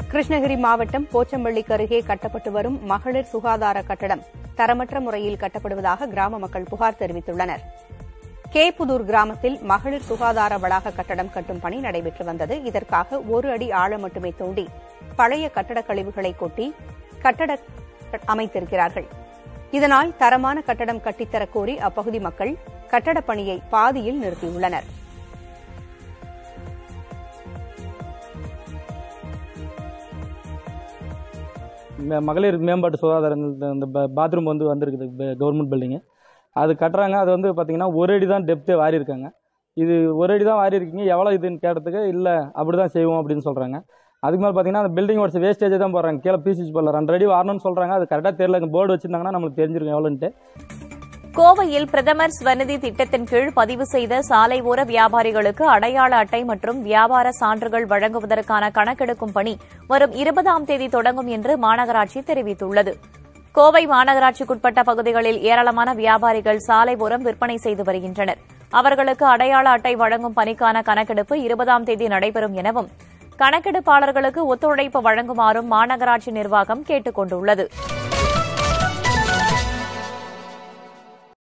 கிருஷ்ணகிரி மாவட்டம் போச்சம்பள்ளிக்கு அருகே கட்டப்பட்டு வரும் மகளிர் சுகாதார கட்டடம் தரமற்ற முறையில் கட்டப்படுவதாக கிராம மக்கள் புகார் தெரிவித்துள்ளனர் கேப்புதூர் கிராமத்தில் மகளிர் சுகாதார வளாக கட்டடம் கட்டும் பணி நடைபெற்று வந்தது இதற்காக ஒரு அடி ஆழம் மட்டுமே தோண்டி பழைய கட்டடக் கழிவுகளை கொட்டி கட்டட அமைத்திருக்கிறார்கள் இதனால் தரமான கட்டடம் கட்டித்தரக் கோரி அப்பகுதி மக்கள் கட்டடப் பணியை பாதியில் நிறுத்தியுள்ளனர் ம- மகளிர் மேம்பாட்டு சுகாதாரம் இந்த- இந்த பாத்ரூம் வந்து வந்திருக்குது கவர்மெண்ட் பில்டிங்கு அது கட்டுறாங்க அது வந்து பார்த்தீங்கன்னா ஒரு அடி தான் டெப்த்தே வாரி இருக்காங்க இது ஒரு அடி தான் வாரி இருக்கீங்க எவ்வளோ இதுன்னு கேட்டதுக்கு இல்லை அப்படி தான் செய்வோம் அப்படின்னு சொல்கிறாங்க அதுக்கு மேலே பார்த்தீங்கன்னா அந்த பில்டிங் ஒரு வேஸ்டேஜ் தான் போடுறாங்க கீழே பீசிச்சு போடல ரெண்டு அடி வரணும்னு சொல்கிறாங்க அது கரெக்டாக தெரியல போர்டு வச்சிருந்தாங்கன்னா நம்மளுக்கு தெரிஞ்சிருக்கும் எவ்வளோன்ட்டு கோவையில் பிரதமர் ஸ்வநிதி திட்டத்தின் கீழ் பதிவு செய்த சாலை ஓர வியாபாரிகளுக்கு அடையாள அட்டை மற்றும் வியாபார சான்றுகள் வழங்குவதற்கான கணக்கெடுக்கும் பணி வரும் இருபதாம் தேதி தொடங்கும் என்று மாநகராட்சி தெரிவித்துள்ளது கோவை மாநகராட்சிக்குட்பட்ட பகுதிகளில் ஏராளமான வியாபாரிகள் சாலை ஓரம் விற்பனை செய்து வருகின்றனர் அவர்களுக்கு அடையாள அட்டை வழங்கும் பணிக்கான கணக்கெடுப்பு இருபதாம் தேதி நடைபெறும் எனவும் கணக்கெடுப்பாளர்களுக்கு ஒத்துழைப்பு வழங்குமாறும் மாநகராட்சி நிர்வாகம் கேட்டுக் கொண்டுள்ளது